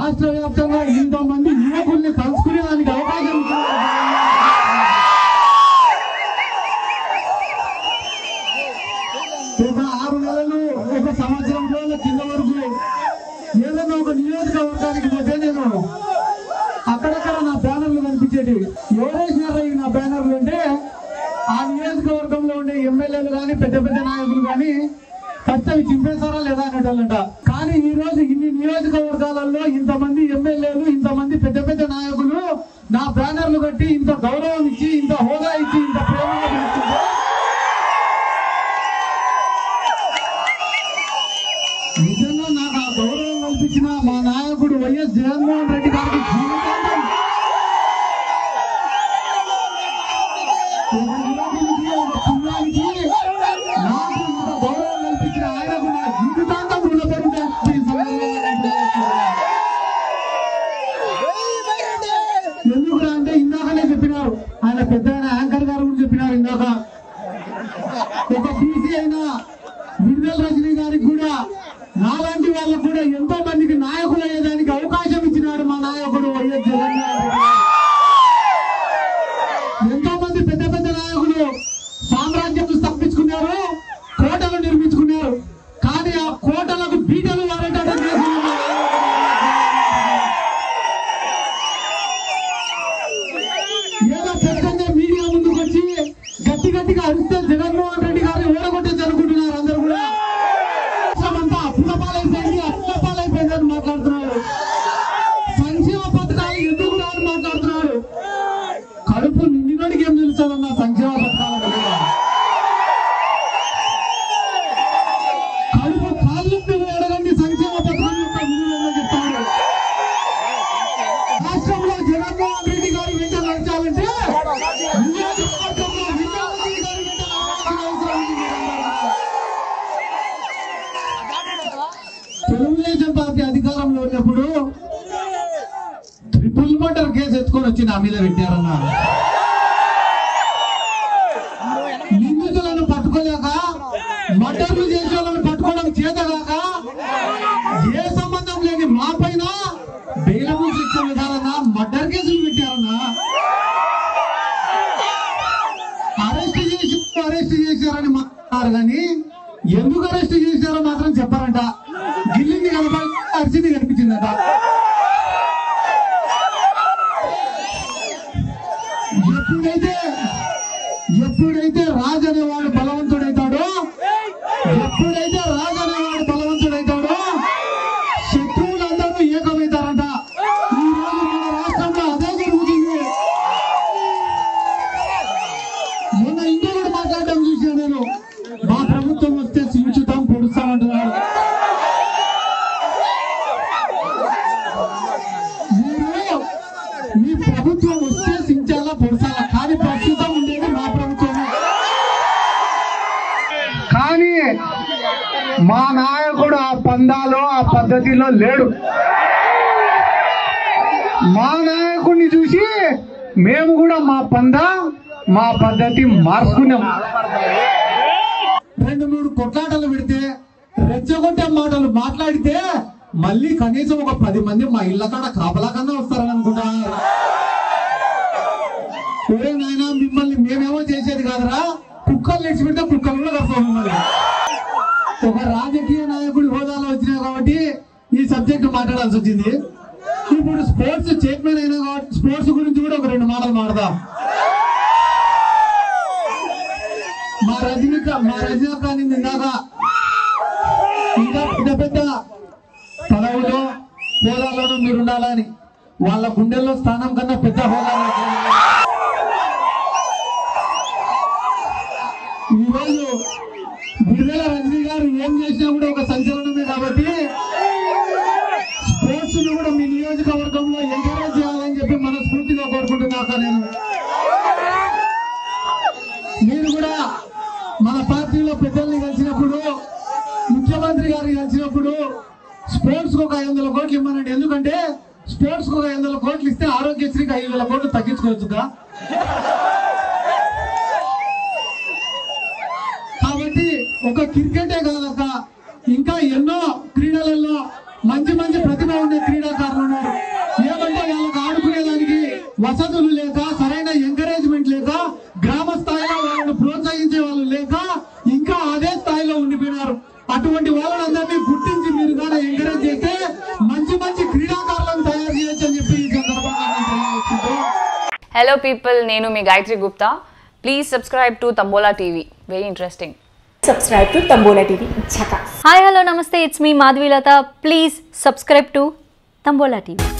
రాష్ట్ర వ్యాప్తంగా ఇంతమంది యువకుల్ని కలుసుకునేదానికి అవకాశం ఇచ్చారు ఒక ఆరు నెలలు ఒక సంవత్సరం రోజుల కింద వరకు ఏదైనా ఒక నియోజకవర్గానికి పోతే నేను అక్కడక్కడ నా బ్యానర్లు కనిపించేటి ఎవరేసినారా ఈ నా బ్యానర్లు అంటే ఆ నియోజకవర్గంలో ఉండే ఎమ్మెల్యేలు కానీ పెద్ద పెద్ద నాయకులు కానీ ఫస్ట్ అవి చింపేశారా లేదా అనేటోళ్ళంట కానీ ఈ రోజు ఇన్ని నియోజకవర్గాలలో ఇంతమంది ఎమ్మెల్యేలు ఇంతమంది పెద్ద పెద్ద నాయకులు నా బ్యానర్లు కట్టి ఇంత గౌరవం ఇచ్చి ఇంత హోదా ఇచ్చి ఇంత ప్రేమగా పిలుస్తుంటే నిజంగా నాకు ఆ గౌరవం కల్పించిన మా నాయకుడు వైఎస్ జగన్మోహన్ రెడ్డి గారికి జీవితాంతం ఒక యువకునికి, ఒక పుణ్యానికి నాకు ఇంత గౌరవం కల్పించిన ఆయనకు నా జీవితాంతం రుణపడి ఉంటాను ఈ సందర్భంగా ఎందుకు అంటే ఇందాకనే చెప్పినారు ఆయన పెద్ద ఆయన యాంకర్ గారు కూడా చెప్పినారు ఇందాక ఒక బీసీ అయినా విడుదల రజనీ గారికి కూడా నాలాంటి వాళ్ళకు కూడా ఎంతో మందికి నాయకులు అయ్యేదానికి అవకాశం ఇచ్చినాడు మా నాయకుడు వైఎస్ జగన్మోహన్ రెడ్డి గారు. ఎంతో మంది పెద్ద పెద్ద నాయకులు సామ్రాజ్యాలు స్థాపించుకున్నారు కోటలు నిర్మించుకున్నారు కానీ ఆ కోటలకు బీటలు వాడేటట్టు చేసిన మా ఏదో పెద్దంగా మీడియా ముందుకు వచ్చి గట్టి గట్టిగా అరిస్తే జగన్మోహన్ రెడ్డి గారిని ఓడగొట్టేసి అనుకుంటున్నారు అందరూ కూడా అంతా అప్పుల పాలైపోయింది అప్పుల పాలైపోయింది అని మాట్లాడుతున్నారు సంక్షేమ పథకాలు ఎందుకు రాని మాట్లాడుతున్నారు కడుపు నిండినోడికి ఏం తెలుస్తుందన్న సంక్షేమ పథకాల గురించి? కడుపు కాళ్ళు అడగండి సంక్షేమ పథకం యొక్క విలువలో చెప్తారు రాష్ట్రంలో జగన్మోహన్ రెడ్డి గారి వెంట నడచాలంటే నియోజకవర్గంలో విజయవాడ గారి వెంట నడవాల్సిన అవసరం ఉంది మీరందరూ. తెలుగుదేశం పార్టీ అధికారంలో ఉన్నప్పుడు ట్రిపుల్ మర్డర్ కేసు ఎత్తుకొని వచ్చి నా మీద పెట్టారన్న నిందితులను పట్టుకోలేక మర్డర్లు చేసే వాళ్ళని పట్టుకోవడం చేతగాక ఏ సంబంధం లేని మా పైన బెయిలబుల్ శిక్ష విధాలన్నా మర్డర్ కేసులు పెట్టారన్నా అరెస్ట్ చేసి అరెస్ట్ చేశారని మాట్లాడారు కానీ ఎందుకు అరెస్ట్ చేశారో మాత్రం చెప్పారంట గిల్లింది కనపడి అరిచింది కనిపించిందట ఎప్పుడైతే ఎప్పుడైతే రాజు అనేవాడు బలవంతుడైతాడో ఎప్పుడైతే రాజు అనేవాడు బలవంతుడైతాడో శత్రువులందరూ ఏకమవుతారంట ఈ రోజు మన రాష్ట్రంలో అదే జరుగుతుంది మొన్న ఇంకొకటి మాట్లాడడం చూశాను నేను మా ప్రభుత్వం వస్తే సించుతాం పొడుస్తామంటున్నాడు మీరు మీ ప్రభుత్వం వస్తే సించాలా పొడుస్తాలా కానీ ప్రస్తుతం ఉండేది మా ప్రభుత్వమే కానీ మా నాయకుడు ఆ పందాలో ఆ పద్ధతిలో లేడు మా నాయకుడిని చూసి మేము కూడా మా పంద మా పద్ధతి మార్చుకున్నాం రెండు మూడు కొట్లాటలు పెడితే రెచ్చగొట్టే మాటలు మాట్లాడితే మళ్ళీ కనీసం ఒక పది మంది మా ఇళ్ళ కాడ కాపలా కన్నా వస్తారని అనుకుంటున్నారు ఒరే నాయన మిమ్మల్ని మేమేమో చేసేది కాదురా కుక్కలు లేచి పెడితే కుక్కలు కూడా కడతాం మిమ్మల్ని ఒక రాజకీయ నాయకుడి హోదాలో వచ్చినా కాబట్టి ఈ సబ్జెక్ట్ మాట్లాడాల్సి వచ్చింది ఇప్పుడు స్పోర్ట్స్ చైర్మన్ అయినా కాబట్టి స్పోర్ట్స్ గురించి కూడా ఒక రెండు మాటలు మాడదాం మా రజనీక మా రజనీక నింది ఇందాక ఇంకా పెద్ద పెద్ద పదవులో హోదాలోనూ మీరు ఉండాలని వాళ్ళ గుండెల్లో స్థానం కన్నా పెద్ద హోదా నాకు ఉంది. ఈరోజు బిర్దెల రజనీ గారు ఏం చేసినా కూడా ఒక సంచలనమే కాబట్టి స్పోర్ట్స్ ను కూడా మీ నియోజకవర్గంలో ఎంకరేజ్ చేయాలని చెప్పి మనస్ఫూర్తిగా కోరుకుంటున్నా అక్క నేను మీరు కూడా మన పార్టీలో పెద్దల్ని కలిసినప్పుడు ముఖ్యమంత్రి గారిని కలిసినప్పుడు స్పోర్ట్స్ కు ఒక ఐదు వందల కోట్లు ఇవ్వనండి ఎందుకంటే స్పోర్ట్స్ కు ఒక ఐదు వందల కోట్లు ఇస్తే ఆరోగ్యశ్రీకి ఐదు వేల కోట్లు తగ్గించుకోవచ్చుగా కాబట్టి ఒక క్రికెటే కాదక్క ఇంకా ఎన్నో క్రీడలలో మంచి మంచి ప్రతిభ ఉండే క్రీడాకారులు ఉన్నారు ఏమంటే వాళ్ళకి ఆడుకునేదానికి వసతులు లేక సరైన ఎంకరేజ్మెంట్ లేక గ్రామ స్థాయిలో వాళ్ళని ప్రోత్సహించే వాళ్ళు లేక ఇంకా అదే స్థాయిలో ఉండిపోయినారు అటువంటి వాళ్ళందరినీ గుర్తించి మీరు కానీ ఎంకరేజ్ చేస్తే మంచి మంచి క్రీడాకారులను తయారు చేయొచ్చు అని చెప్పి ఈ సందర్భంగా నేను తెలియజేస్తున్నాను. హలో పీపుల్ నేను మీ Gayatri Gupta please subscribe to Tambola TV very interesting subscribe to Tambola TV. Chaka. Hi hello నమస్తే ఇట్స్ మీ Madhavilatha please subscribe to Tambola TV